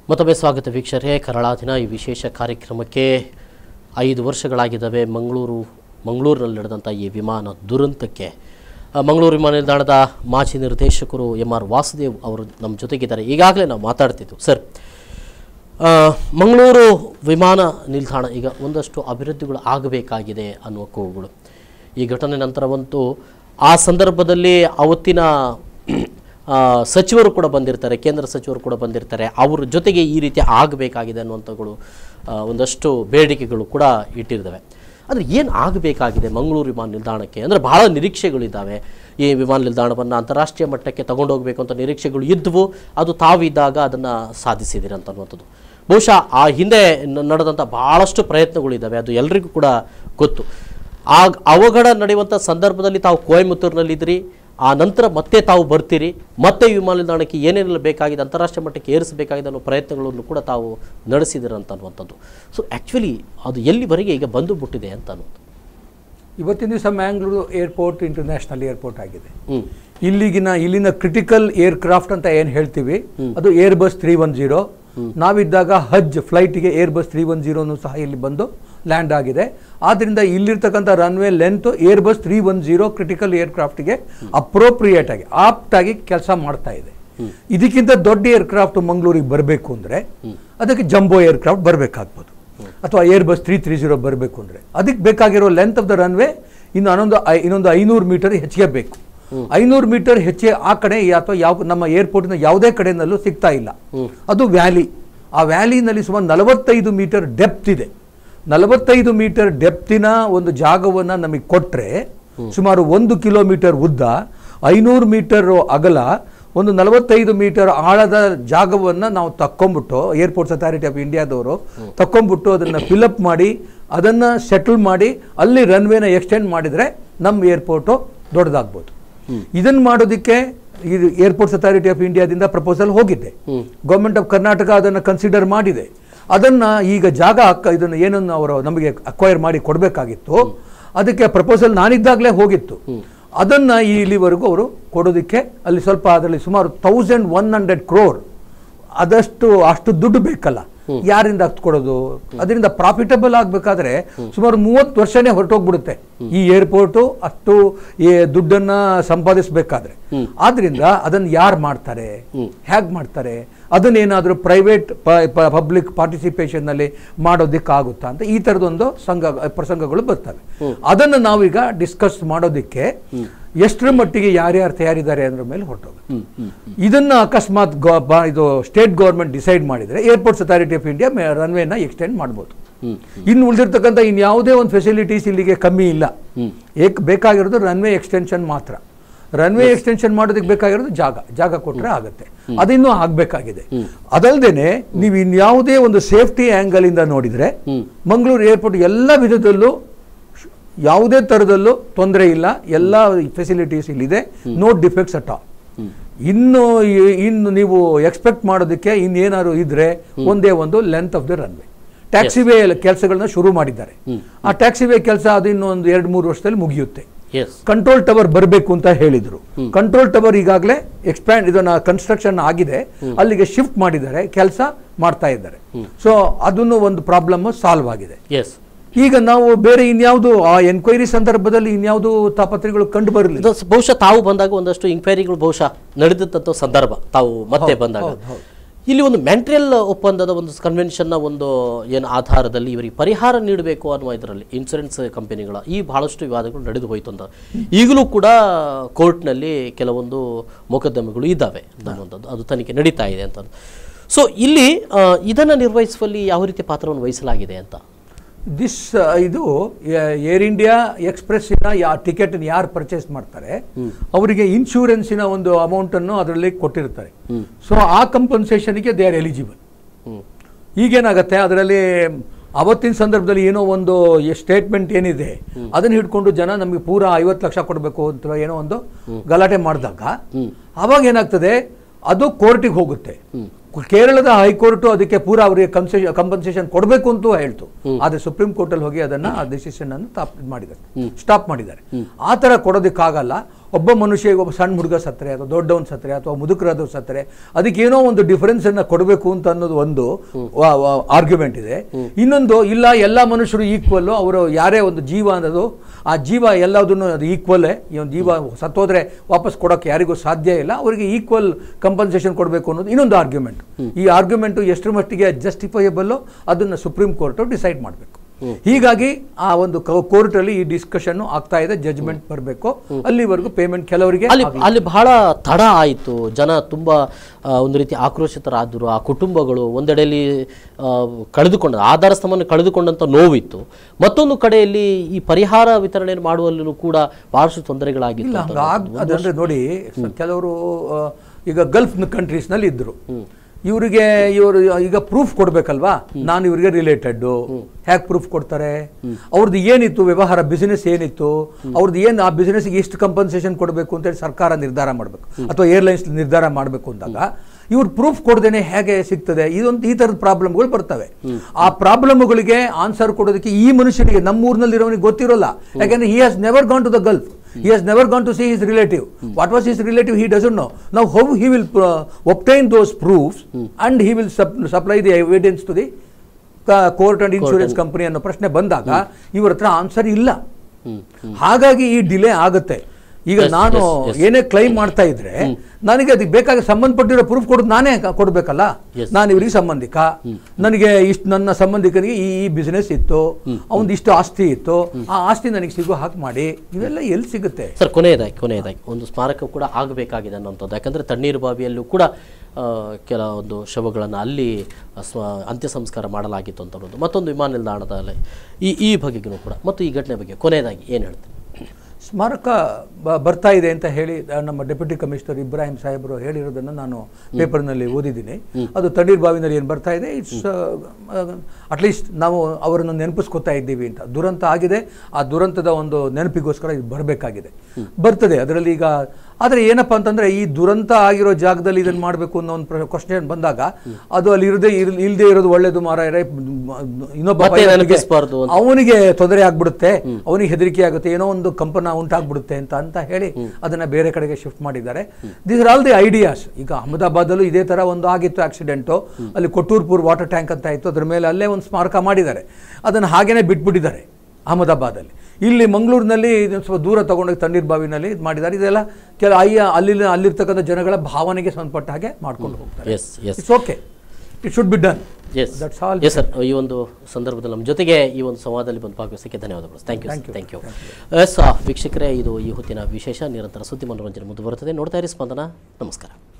ಮತ್ತೊಮ್ಮೆ ಸ್ವಾಗತ ವೀಕ್ಷರೇ ಕರಾಳ ದಿನ ಈ ವಿಶೇಷ ಕಾರ್ಯಕ್ರಮಕ್ಕೆ ಐದು ವರ್ಷಗಳಾಗಿದ್ದಾವೆ ಮಂಗಳೂರು ಮಂಗಳೂರಿನಲ್ಲಿ ನಡೆದಂಥ ಈ ವಿಮಾನ ದುರಂತಕ್ಕೆ ಆ, ಮಂಗಳೂರು ವಿಮಾನ ನಿಲ್ದಾಣದ ಮಾಜಿ ನಿರ್ದೇಶಕರು ಎಂ ಆರ್ ವಾಸುದೇವ್ ಅವರು ನಮ್ಮ ಜೊತೆಗಿದ್ದಾರೆ ಈಗಾಗಲೇ ನಾವು ಮಾತಾಡ್ತಿದ್ವು ಸರ್ ಆ, ಮಂಗಳೂರು ವಿಮಾನ ನಿಲ್ದಾಣ ಈಗ ಒಂದಷ್ಟು ಅಭಿವೃದ್ಧಿಗಳು ಆಗಬೇಕಾಗಿದೆ ಅನ್ನುವ ಕೂಗುಗಳು ಈ ಘಟನೆ ನಂತರವಂತೂ ಆ ಸಂದರ್ಭದಲ್ಲಿ ಅವತ್ತಿನ ಆ, ಸಚಿವರು ಕೂಡ ಬಂದಿರ್ತಾರೆ ಕೇಂದ್ರ ಸಚಿವರು ಕೂಡ ಬಂದಿರ್ತಾರೆ ಅವ್ರ ಜೊತೆಗೆ ಈ ರೀತಿ ಆಗಬೇಕಾಗಿದೆ ಅನ್ನುವಂಥಗಳು ಆ, ಒಂದಷ್ಟು ಬೇಡಿಕೆಗಳು ಕೂಡ ಇಟ್ಟಿರ್ತವೆ ಅಂದರೆ ಏನು ಆಗಬೇಕಾಗಿದೆ ಮಂಗಳೂರು ವಿಮಾನ ನಿಲ್ದಾಣಕ್ಕೆ ಅಂದರೆ ಬಹಳ ನಿರೀಕ್ಷೆಗಳಿದ್ದಾವೆ ಈ ವಿಮಾನ ನಿಲ್ದಾಣವನ್ನು ಅಂತಾರಾಷ್ಟ್ರೀಯ ಮಟ್ಟಕ್ಕೆ ತಗೊಂಡೋಗ್ಬೇಕು ಅಂತ ನಿರೀಕ್ಷೆಗಳು ಇದ್ದವು ಅದು ತಾವಿದ್ದಾಗ ಅದನ್ನು ಸಾಧಿಸಿದಿರಿ ಅಂತ ಅನ್ನುವಂಥದ್ದು ಬಹುಶಃ ಆ ಹಿಂದೆ ನ- ನಡೆದಂಥ ಭಾಳಷ್ಟು ಪ್ರಯತ್ನಗಳಿದ್ದಾವೆ ಅದು ಎಲ್ರಿಗೂ ಕೂಡ ಗೊತ್ತು ಆ ಅವಘಡ ನಡೆಯುವಂಥ ಸಂದರ್ಭದಲ್ಲಿ ತಾವು ಕೊಯಮತ್ತೂರಿನಲ್ಲಿದ್ದೀರಿ ಆ ನಂತರ ಮತ್ತೆ ತಾವು ಬರ್ತೀರಿ ಮತ್ತೆ ಈ ವಿಮಾನ ನಿಲ್ದಾಣಕ್ಕೆ ಏನೇನೆಲ್ಲ ಬೇಕಾಗಿದೆ ಅಂತಾರಾಷ್ಟ್ರೀಯ ಮಟ್ಟಕ್ಕೆ ಏರಿಸಬೇಕಾಗಿದೆ ಅನ್ನೋ ಪ್ರಯತ್ನಗಳನ್ನು ಕೂಡ ತಾವು ನಡೆಸಿದಿರ ಅಂತ ಅನ್ನುವಂಥದ್ದು ಸೊ ಆ್ಯಕ್ಚುಲಿ ಅದು ಎಲ್ಲಿವರೆಗೆ ಈಗ ಬಂದು ಬಿಟ್ಟಿದೆ ಅಂತ ಅನ್ನೋದು ಇವತ್ತಿನ ದಿವಸ ಮ್ಯಾಂಗ್ಳೂರು ಏರ್ಪೋರ್ಟ್ ಇಂಟರ್ನ್ಯಾಷನಲ್ ಏರ್ಪೋರ್ಟ್ ಆಗಿದೆ ಹ್ಞೂ ಇಲ್ಲಿಗಿನ ಇಲ್ಲಿನ ಕ್ರಿಟಿಕಲ್ ಏರ್ ಕ್ರಾಫ್ಟ್ ಅಂತ ಏನು ಹೇಳ್ತೀವಿ ಅದು Airbus three one zero ನಾವಿದ್ದಾಗ ಹಜ್ ಫ್ಲೈಟ್ಗೆ ಏರ್ ಬಸ್ ತ್ರೀ ಒನ್ ಜೀರೋನು ಸಹ ಇಲ್ಲಿ ಬಂದು ಲ್ಯಾಂಡ್ ಆಗಿದೆ ಆದ್ರಿಂದ ಇಲ್ಲಿರ್ತಕ್ಕಂಥ runway length Airbus three one zero critical air ಕ್ರಾಫ್ಟ್ಗೆ ಅಪ್ರೋಪ್ರಿಯೇಟ್ ಆಗಿ ಆಪ್ಟ್ ಆಗಿ ಕೆಲಸ ಮಾಡ್ತಾ ಇದೆ ಇದಕ್ಕಿಂತ ದೊಡ್ಡ ಏರ್ ಕ್ರಾಫ್ಟ್ ಮಂಗಳೂರಿಗೆ ಬರಬೇಕು ಅಂದ್ರೆ ಅದಕ್ಕೆ ಜಂಬೋ ಏರ್ ಕ್ರಾಫ್ಟ್ ಬರಬೇಕಾಗ್ಬೋದು ಅಥವಾ Airbus three three zero ಬರಬೇಕು ಅಂದರೆ ಅದಕ್ಕೆ ಬೇಕಾಗಿರೋ ಲೆಂತ್ ಆಫ್ ದ ರನ್ವೇ ಇನ್ನು ಹನ್ನೊಂದು ಐ- ಇನ್ನೊಂದು ಐನೂರು ಮೀಟರ್ ಹೆಚ್ಚಿಗೆ ಬೇಕು ಐನೂರು ಮೀಟರ್ ಹೆಚ್ಚೆ ಆ ಕಡೆ ಅಥವಾ ಯಾವ ನಮ್ಮ ಏರ್ಪೋರ್ಟ್ನ ಯಾವುದೇ ಕಡೆನಲ್ಲೂ ಸಿಗ್ತಾ ಇಲ್ಲ ಅದು ವ್ಯಾಲಿ ಆ ವ್ಯಾಲಿನಲ್ಲಿ ಸುಮಾರು ನಲವತ್ತೈದು ಮೀಟರ್ ಡೆಪ್ತ್ ಇದೆ ನಲವತ್ತೈದು ಮೀಟರ್ ಡೆಪ್ತಿನ ಒಂದು ಜಾಗವನ್ನು ನಮಗೆ ಕೊಟ್ಟರೆ ಸುಮಾರು ಒಂದು ಕಿಲೋಮೀಟರ್ ಉದ್ದ ಐನೂರು ಮೀಟರ್ ಅಗಲ ಒಂದು ನಲವತ್ತೈದು ಮೀಟರ್ ಆಳದ ಜಾಗವನ್ನು ನಾವು ತಕ್ಕೊಂಬಿಟ್ಟು ಏರ್ಪೋರ್ಟ್ಸ್ ಅಥಾರಿಟಿ ಆಫ್ ಇಂಡಿಯಾದವರು ತಕ್ಕೊಂಬಿಟ್ಟು ಅದನ್ನು ಫಿಲಪ್ ಮಾಡಿ ಅದನ್ನು ಸೆಟಲ್ ಮಾಡಿ ಅಲ್ಲಿ ರನ್ವೇನ ಎಕ್ಸ್ಟೆಂಡ್ ಮಾಡಿದರೆ ನಮ್ಮ ಏರ್ಪೋರ್ಟು ದೊಡ್ಡದಾಗ್ಬೋದು ಇದನ್ನು ಮಾಡೋದಕ್ಕೆ ಇದು ಏರ್ಪೋರ್ಟ್ಸ್ ಅಥಾರಿಟಿ ಆಫ್ ಇಂಡಿಯಾದಿಂದ ಪ್ರಪೋಸಲ್ ಹೋಗಿದೆ ಗೌರ್ಮೆಂಟ್ ಆಫ್ ಕರ್ನಾಟಕ ಅದನ್ನು ಕನ್ಸಿಡರ್ ಮಾಡಿದೆ ಅದನ್ನು ಈಗ ಜಾಗ ಅಕ್ಕ ಇದನ್ನು ಏನನ್ನು ಅವರು ನಮಗೆ ಅಕ್ವೈರ್ ಮಾಡಿ ಕೊಡಬೇಕಾಗಿತ್ತು ಅದಕ್ಕೆ ಪ್ರಪೋಸಲ್ ನಾನಿದ್ದಾಗಲೇ ಹೋಗಿತ್ತು ಅದನ್ನ ಈ ಇಲ್ಲಿವರೆಗೂ ಅವರು ಕೊಡೋದಕ್ಕೆ ಅಲ್ಲಿ ಸ್ವಲ್ಪ ಅದರಲ್ಲಿ ಸುಮಾರು ತೌಸಂಡ್ ಒನ್ ಹಂಡ್ರೆಡ್ ಕ್ರೋರ್ ಅದಷ್ಟು ಅಷ್ಟು ದುಡ್ಡು ಬೇಕಲ್ಲ ಯಾರಿಂದ ಅಷ್ಟು ಕೊಡೋದು ಅದರಿಂದ ಪ್ರಾಫಿಟಬಲ್ ಆಗಬೇಕಾದ್ರೆ ಸುಮಾರು ಮೂವತ್ತು ವರ್ಷನೇ ಹೊರಟೋಗ್ಬಿಡುತ್ತೆ ಈ ಏರ್ಪೋರ್ಟು ಅಷ್ಟು ಈ ದುಡ್ಡನ್ನ ಸಂಪಾದಿಸಬೇಕಾದ್ರೆ ಆದ್ರಿಂದ ಅದನ್ನ ಯಾರು ಮಾಡ್ತಾರೆ ಹೇಗೆ ಮಾಡ್ತಾರೆ ಅದನ್ನೇನಾದರೂ ಪ್ರೈವೇಟ್ ಪಬ್ಲಿಕ್ ಪಾರ್ಟಿಸಿಪೇಷನ್ ನಲ್ಲಿ ಮಾಡೋದಕ್ಕಾಗುತ್ತಾ ಅಂತ ಈ ಥರದೊಂದು ಸಂಘ ಪ್ರಸಂಗಗಳು ಬರ್ತವೆ ಅದನ್ನು ನಾವೀಗ ಡಿಸ್ಕಸ್ ಮಾಡೋದಕ್ಕೆ ಎಷ್ಟರ ಮಟ್ಟಿಗೆ ಯಾರ್ಯಾರು ತಯಾರಿದ್ದಾರೆ ಅನ್ನೋದ್ರ ಮೇಲೆ ಹೊರಟೋಗ ಇದನ್ನ ಅಕಸ್ಮಾತ್ ಗೋ- ಬ- ಇದು ಸ್ಟೇಟ್ ಗೌರ್ಮೆಂಟ್ ಡಿಸೈಡ್ ಮಾಡಿದ್ರೆ ಏರ್ಪೋರ್ಟ್ಸ್ ಅಥಾರಿಟಿ ಆಫ್ ಇಂಡಿಯಾ ರನ್ವೇನ ಎಕ್ಸ್ಟೆಂಡ್ ಮಾಡ್ಬೋದು ಇನ್ನು ಉಳಿದಿರ್ತಕ್ಕಂಥ ಇನ್ಯಾವುದೇ ಒಂದು ಫೆಸಿಲಿಟೀಸ್ ಇಲ್ಲಿಗೆ ಕಮ್ಮಿ ಇಲ್ಲ ಏಕ್ ಬೇಕಾಗಿರೋದು ರನ್ವೇ ಎಕ್ಸ್ಟೆನ್ಷನ್ ಮಾತ್ರ ರನ್ವೇ ಎಕ್ಸ್ಟೆನ್ಷನ್ ಮಾಡೋದಕ್ಕೆ ಬೇಕಾಗಿರೋದು ಜಾಗ ಜಾಗ ಕೊಟ್ಟರೆ ಆಗುತ್ತೆ ಅದಿನ್ನೂ ಆಗಬೇಕಾಗಿದೆ ಅದಲ್ಲದೆ ನೀವು ಇನ್ಯಾವುದೇ ಒಂದು ಸೇಫ್ಟಿ ಆ್ಯಂಗಲ್ ಇಂದ ನೋಡಿದ್ರೆ ಮಂಗಳೂರು ಏರ್ಪೋರ್ಟ್ ಎಲ್ಲ ವಿಧದಲ್ಲೂ ಯಾವುದೇ ಥರದಲ್ಲೂ ತೊಂದರೆ ಇಲ್ಲ ಎಲ್ಲ ಫೆಸಿಲಿಟೀಸ್ ಇಲ್ಲಿದೆ ನೋ ಡಿಫೆಕ್ಟ್ಸ್ ಅಟ್ ಆಲ್ ಇನ್ನು ಈ- ಇನ್ನು ನೀವು ಎಕ್ಸ್ಪೆಕ್ಟ್ ಮಾಡೋದಕ್ಕೆ ಇನ್ನೇನಾದ್ರು ಇದ್ರೆ ಒಂದೇ ಒಂದು length of the runway taxiway ಕೆಲಸಗಳನ್ನ ಶುರು ಮಾಡಿದ್ದಾರೆ ಆ ಟ್ಯಾಕ್ಸಿವೇ ಕೆಲಸ ಅದು ಇನ್ನೊಂದು ಎರಡು ಮೂರು ವರ್ಷದಲ್ಲಿ ಮುಗಿಯುತ್ತೆ ಎಸ್ ಕಂಟ್ರೋಲ್ ಟವರ್ ಬರಬೇಕು ಅಂತ ಹೇಳಿದ್ರು ಕಂಟ್ರೋಲ್ ಟವರ್ ಈಗಾಗಲೇ ಎಕ್ಸ್ಪ್ಯಾಂಡ್ ಇದನ್ನ ಕನ್ಸ್ಟ್ರಕ್ಷನ್ ಆಗಿದೆ ಅಲ್ಲಿಗೆ ಶಿಫ್ಟ್ ಮಾಡಿದ್ದಾರೆ ಕೆಲಸ ಮಾಡ್ತಾ ಇದ್ದಾರೆ ಸೊ ಅದನ್ನು ಒಂದು ಪ್ರಾಬ್ಲಮ್ ಸಾಲ್ವ್ ಆಗಿದೆ ಎಸ್ ಈಗ ನಾವು ಬೇರೆ ಇನ್ಯಾವುದು ಆ ಎನ್ಕ್ವೈರಿ ಸಂದರ್ಭದಲ್ಲಿ ಇನ್ಯಾವುದು ತಾಪತ್ರೆಗಳು ಕಂಡು ಬರಲಿಲ್ಲ ಇದು ಸ- ಬಹುಶಃ ತಾವು ಬಂದಾಗ ಒಂದಷ್ಟು ಇಂಕ್ವೈರಿಗಳು ಬಹುಶಃ ನಡೆದಿದ್ದಂಥ ಸಂದರ್ಭ ತಾವು ಮತ್ತೆ ಬಂದಾಗ ಇಲ್ಲಿ ಒಂದು ಮೆಂಟ್ರಿಯಲ್ ಒಪ್ಪಂದದ ಒಂದು ಕನ್ವೆನ್ಷನ್ನ ಒಂದು ಏನು ಆಧಾರದಲ್ಲಿ ಇವರಿಗೆ ಪರಿಹಾರ ನೀಡಬೇಕು ಅನ್ನುವ ಇದರಲ್ಲಿ ಇನ್ಸೂರೆನ್ಸ್ ಕಂಪನಿಗಳ ಈ ಬಹಳಷ್ಟು ವಿವಾದಗಳು ನಡೆದು ಹೋಯಿತು ಅಂತ ಈಗಲೂ ಕೂಡ ಕೋರ್ಟ್ನಲ್ಲಿ ಕೆಲವೊಂದು ಮೊಕದ್ದಮೆಗಳು ಇದ್ದಾವೆ ಅನ್ನುವಂಥದ್ದು ಅದು ತನಿಖೆ ನಡೀತಾ ಇದೆ ಅಂತ ಸೊ ಇಲ್ಲಿ ಆ, ಇದನ್ನ ನಿರ್ವಹಿಸುವಲ್ಲಿ ಯಾವ ರೀತಿ ಪಾತ್ರವನ್ನು ವಹಿಸಲಾಗಿದೆ ಅಂತ ದಿಸ್ ಇದು ಏರ್ ಇಂಡಿಯಾ ಎಕ್ಸ್ಪ್ರೆಸ್ಸಿನ ಯಾ ಟಿಕೆಟ್ ಯಾರು ಪರ್ಚೇಸ್ ಮಾಡ್ತಾರೆ ಅವರಿಗೆ ಇನ್ಶೂರೆನ್ಸಿನ ಒಂದು ಅಮೌಂಟನ್ನು ಅದರಲ್ಲಿ ಕೊಟ್ಟಿರ್ತಾರೆ ಸೊ ಆ ಕಂಪನ್ಸೇಷನ್ಗೆ ದೇ ಆರ್ ಎಲಿಜಿಬಲ್ ಹ್ಮ್ ಈಗೇನಾಗತ್ತೆ ಅದರಲ್ಲಿ ಅವತ್ತಿನ ಸಂದರ್ಭದಲ್ಲಿ ಏನೋ ಒಂದು ಸ್ಟೇಟ್ಮೆಂಟ್ ಏನಿದೆ ಅದನ್ನ ಹಿಡ್ಕೊಂಡು ಜನ ನಮಗೆ ಪೂರಾ ಐವತ್ತು ಲಕ್ಷ ಕೊಡಬೇಕು ಅಂತ ಏನೋ ಒಂದು ಗಲಾಟೆ ಮಾಡಿದಾಗ ಅವಾಗ ಏನಾಗ್ತದೆ ಅದು ಕೋರ್ಟಿಗೆ ಹೋಗುತ್ತೆ ಕೇರಳದ ಹೈಕೋರ್ಟ್ ಅದಕ್ಕೆ ಪೂರ ಅವರಿಗೆ ಕಂಪನ್ಸೇಷನ್ ಕೊಡಬೇಕು ಅಂತೂ ಹೇಳ್ತು ಆದ್ರೆ ಸುಪ್ರೀಂ ಕೋರ್ಟ್ ಅಲ್ಲಿ ಹೋಗಿ ಅದನ್ನ ಆ ಡಿಸಿಷನ್ ಅನ್ನು ತಾಪ್ ಮಾಡಿದ್ದಾರೆ ಸ್ಟಾಪ್ ಮಾಡಿದ್ದಾರೆ ಆ ತರ ಕೊಡೋದಕ್ಕಾಗಲ್ಲ ಒಬ್ಬ ಮನುಷ್ಯ ಈಗ ಒಬ್ಬ ಸಣ್ಣ ಹುಡುಗ ಸತ್ತರೆ ಅಥವಾ ದೊಡ್ಡವನ್ ಸತ್ತರೆ ಅಥವಾ ಮುದುಕರಾದವ್ ಸತ್ತರೆ ಅದಕ್ಕೇನೋ ಒಂದು ಡಿಫರೆನ್ಸ್ ಅನ್ನ ಕೊಡಬೇಕು ಅಂತ ಅನ್ನೋದು ಒಂದು ಆರ್ಗ್ಯುಮೆಂಟ್ ಇದೆ ಇನ್ನೊಂದು ಇಲ್ಲ ಎಲ್ಲ ಮನುಷ್ಯರು ಈಕ್ವಲ್ ಅವರು ಯಾರೇ ಒಂದು ಜೀವ ಅನ್ನೋದು ಆ ಜೀವ ಎಲ್ಲದನ್ನು ಅದು ಈಕ್ವಲ್ಲೇ ಈ ಒಂದು ಜೀವ ಸತ್ತೋದ್ರೆ ವಾಪಸ್ ಕೊಡೋಕೆ ಯಾರಿಗೂ ಸಾಧ್ಯ ಇಲ್ಲ ಅವರಿಗೆ ಈಕ್ವಲ್ ಕಂಪನ್ಸೇಷನ್ ಕೊಡಬೇಕು ಅನ್ನೋದು ಇನ್ನೊಂದು ಆರ್ಗ್ಯುಮೆಂಟ್ ಈ ಆರ್ಗ್ಯುಮೆಂಟು ಎಷ್ಟರ ಮಟ್ಟಿಗೆ ಜಸ್ಟಿಫೈಯಬಲ್ಲು ಅದನ್ನು ಸುಪ್ರೀಂ ಕೋರ್ಟು ಡಿಸೈಡ್ ಮಾಡಬೇಕು ಹೀಗಾಗಿ ಆ ಒಂದು ಕೋರ್ಟ್ ಅಲ್ಲಿ ಈ ಡಿಸ್ಕಷನ್ ಆಗ್ತಾ ಇದೆ ಜಜ್ಮೆಂಟ್ ಬರಬೇಕು ಅಲ್ಲಿವರೆಗೂ ಪೇಮೆಂಟ್ ಕೆಲವರಿಗೆ ಅಲ್ಲಿ ಅಲ್ಲಿ ಬಹಳ ತಡ ಆಯಿತು ಜನ ತುಂಬ ಆ, ಒಂದು ರೀತಿ ಆಕ್ರೋಶಿತರಾದರು ಆ ಕುಟುಂಬಗಳು ಒಂದೆಡೆಯಲ್ಲಿ ಆ, ಕಳೆದುಕೊಂಡ ಆಧಾರ ಸ್ತಂಭವನ್ನು ಕಳೆದುಕೊಂಡಂಥ ನೋವಿತ್ತು ಮತ್ತೊಂದು ಕಡೆಯಲ್ಲಿ ಈ ಪರಿಹಾರ ವಿತರಣೆ ಮಾಡುವಲ್ಲೂ ಕೂಡ ಬಹಳಷ್ಟು ತೊಂದರೆಗಳಾಗಿತ್ತು ಇಲ್ಲ ಅಂತ ಹಂಗ ಆಗ್- ಅದಂದ್ರೆ ನೋಡಿ ಕೆಲವರು ಆ, ಈಗ ಗಲ್ಫ್ ಕಂಟ್ರೀಸ್ ನಲ್ಲಿ ಇದ್ರು ಇವರಿಗೆ ಇವರು ಈಗ ಪ್ರೂಫ್ ಕೊಡ್ಬೇಕಲ್ವಾ ನಾನು ಇವರಿಗೆ ರಿಲೇಟೆಡ್ ಹೇಗೆ ಪ್ರೂಫ್ ಕೊಡ್ತಾರೆ ಅವ್ರದ್ದು ಏನಿತ್ತು ವ್ಯವಹಾರ ಬಿಸಿನೆಸ್ ಏನಿತ್ತು ಅವ್ರದ್ದು ಏನು ಆ ಬಿಸಿನೆಸ್ಗೆ ಎಷ್ಟು ಕಂಪನ್ಸೇಷನ್ ಕೊಡಬೇಕು ಅಂತೇಳಿ ಸರ್ಕಾರ ನಿರ್ಧಾರ ಮಾಡಬೇಕು ಅಥವಾ ಏರ್ಲೈನ್ಸ್ ನಿರ್ಧಾರ ಮಾಡಬೇಕು ಅಂದಾಗ ಇವ್ರು ಪ್ರೂಫ್ ಕೊಡದೇನೆ ಹೇಗೆ ಸಿಗ್ತದೆ ಇದೊಂದು ಈ ಥರದ ಪ್ರಾಬ್ಲಮ್ಗಳು ಬರ್ತವೆ ಆ ಪ್ರಾಬ್ಲಮ್ಗಳಿಗೆ ಆನ್ಸರ್ ಕೊಡೋದಕ್ಕೆ ಈ ಮನುಷ್ಯನಿಗೆ ನಮ್ಮ ಊರಿನಲ್ಲಿರೋನಿಗೆ ಗೊತ್ತಿರೋಲ್ಲ ಯಾಕಂದ್ರೆ he has never gone to the Gulf he has never gone to see his relative what was his relative he doesn't know now how he will uh, obtain those proofs and he will sup- supply the evidence to the uh, court and insurance company ಅನ್ನೋ ಪ್ರಶ್ನೆ ಬಂದಾಗ ಇವ್ರ ಹತ್ರ answer ಇಲ್ಲ ಹಾಗಾಗಿ ಈ delay ಆಗುತ್ತೆ ಈಗ Yes, ನಾನು yes, yes. ಏನೇ ಕ್ಲೈಮ್ ಮಾಡ್ತಾ ಇದ್ರೆ ನನಗೆ ಅದಕ್ಕೆ ಬೇಕಾಗಿ ಸಂಬಂಧಪಟ್ಟಿರೋ ಪ್ರೂಫ್ ಕೊಡೋದು ನಾನೇ ಕ- ಕೊಡ್ಬೇಕಲ್ಲ Yes. ನಾನು ಇವರಿಗೆ ಸಂಬಂಧಿಕ ನನಗೆ ಇಷ್ಟು ನನ್ನ ಸಂಬಂಧಿಕನಿಗೆ ಈ ಈ ಬಿಸ್ನೆಸ್ ಇತ್ತು ಅವನ್ ಇಷ್ಟು ಆಸ್ತಿ ಇತ್ತು ಆ ಆಸ್ತಿ ನನಗೆ ಸಿಗೋ ಹಾಗೆ ಮಾಡಿ ಇವೆಲ್ಲ ಎಲ್ಲಿ ಸಿಗುತ್ತೆ ಸರ್ ಕೊನೆಯದಾಗಿ ಕೊನೆಯದಾಗಿ ಒಂದು ಸ್ಮಾರಕ ಕೂಡ ಆಗಬೇಕಾಗಿದೆ ಅನ್ನೋಂಥದ್ದು ಯಾಕಂದರೆ ತಣ್ಣೀರು ಬಾವಿಯಲ್ಲೂ ಕೂಡ ಆ, ಕೆಲವೊಂದು ಶವಗಳನ್ನು ಅಲ್ಲಿ ಸ್ವ ಅಂತ್ಯ ಸಂಸ್ಕಾರ ಮಾಡಲಾಗಿತ್ತು ಅಂತ ಅನ್ನೋದು ಮತ್ತೊಂದು ವಿಮಾನ ನಿಲ್ದಾಣದಲ್ಲಿ ಈ ಈ ಬಗೆಗೂ ಕೂಡ ಮತ್ತು ಈ ಘಟನೆ ಬಗ್ಗೆ ಕೊನೆಯದಾಗಿ ಏನು ಹೇಳ್ತೀನಿ ಸ್ಮಾರಕ ಬ- ಬರ್ತಾ ಇದೆ ಅಂತ ಹೇಳಿ ಆ, ನಮ್ಮ ಡೆಪ್ಯೂಟಿ ಕಮಿಷನರ್ ಇಬ್ರಾಹಿಂ ಸಾಹೇಬರು ಹೇಳಿರೋದನ್ನು ನಾನು ಪೇಪರ್ನಲ್ಲಿ ಓದಿದ್ದೀನಿ ಅದು ತಣ್ಣೀರ್ ಬಾವಿನಲ್ಲಿ ಏನು ಬರ್ತಾ ಇದೆ ಇಟ್ಸ್ ಅಟ್ಲೀಸ್ಟ್ ನಾವು ಅವರನ್ನು ನೆನಪಿಸ್ಕೊತಾ ಇದ್ದೀವಿ ಅಂತ ದುರಂತ ಆಗಿದೆ ಆ ದುರಂತದ ಒಂದು ನೆನಪಿಗೋಸ್ಕರ ಇದು ಬರಬೇಕಾಗಿದೆ ಬರ್ತದೆ ಅದರಲ್ಲಿ ಈಗ ಆದರೆ ಏನಪ್ಪ ಅಂತಂದ್ರೆ ಈ ದುರಂತ ಆಗಿರೋ ಜಾಗದಲ್ಲಿ ಇದನ್ನು ಮಾಡಬೇಕು ಅನ್ನೋ ಒಂದು ಕ್ವಶನ್ ಬಂದಾಗ ಅದು ಅಲ್ಲಿ ಇರದೆ ಇಲ್ಲದೆ ಇರೋದು ಒಳ್ಳೇದು ಮಾರಾಯರೆ ಇನ್ನೊಬ್ಬ ಮತ್ತೆ pilot ಗೆ ನೆನಪಿಸ್ಬಾರ್ದು ಅಂತ. ಅವನಿಗೆ ತೊಂದರೆ ಆಗ್ಬಿಡುತ್ತೆ ಅವನಿಗೆ ಹೆದರಿಕೆ ಆಗುತ್ತೆ ಏನೋ ಒಂದು ಕಂಪನ ಉಂಟಾಗ್ಬಿಡುತ್ತೆ ಅಂತ ಅಂತ ಹೇಳಿ ಅದನ್ನ ಬೇರೆ ಕಡೆಗೆ ಶಿಫ್ಟ್ ಮಾಡಿದ್ದಾರೆ this are all the ideas ಈಗ ಅಹಮದಾಬಾದಲ್ಲೂ ಇದೇ ತರ ಒಂದು ಆಗಿತ್ತು ಆಕ್ಸಿಡೆಂಟು ಅಲ್ಲಿ ಕೊಟ್ಟೂರ್ಪುರ್ ವಾಟರ್ ಟ್ಯಾಂಕ್ ಅಂತ ಇತ್ತು ಅದ್ರ ಮೇಲೆ ಅಲ್ಲೇ ಒಂದು ಸ್ಮಾರಕ ಮಾಡಿದ್ದಾರೆ ಅದನ್ನು ಹಾಗೇನೆ ಬಿಟ್ಬಿಟ್ಟಿದ್ದಾರೆ ಅಹಮದಾಬಾದಲ್ಲಿ ಇಲ್ಲಿ ಮಂಗಳೂರಿನಲ್ಲಿ ಇದನ್ನ ಸ್ವಲ್ಪ ದೂರ ತಗೊಂಡೋಗಿ ತಣ್ಣೀರ್ ಬಾವಿನಲ್ಲಿ ಇದು ಮಾಡಿದ್ದಾರೆ ಇದೆಲ್ಲ ಕೆಲ ಅಯ್ಯ ಅಲ್ಲಿ ಅಲ್ಲಿರ್ತಕ್ಕಂಥ ಜನಗಳ ಭಾವನೆಗೆ ಸಂಬಂಧಪಟ್ಟ ಹಾಗೆ ಮಾಡ್ಕೊಂಡು ಹೋಗ್ತಾರೆ yes yes it's okay it should be done yes that's all yes sir ಈ ಒಂದು ಸಂದರ್ಭದಲ್ಲಿ ನಮ್ಮ ಜೊತೆಗೆ ಈ ಒಂದು ಸಂವಾದದಲ್ಲಿ ಬಂದು ಭಾಗವಹಿಸಕ್ಕೆ ಧನ್ಯವಾದಗಳು thank you thank you yes ವೀಕ್ಷಕರೇ ಇದು ಈ ಹೊತ್ತಿನ ವಿಶೇಷ ನಿರಂತರ ಸುದ್ದಿ ಮನೋರಂಜನೆ ಮುಂದುವರುತ್ತದೆ ನೋಡ್ತಾ ಇರಿ ಸ್ಪಂದನ ನಮಸ್ಕಾರ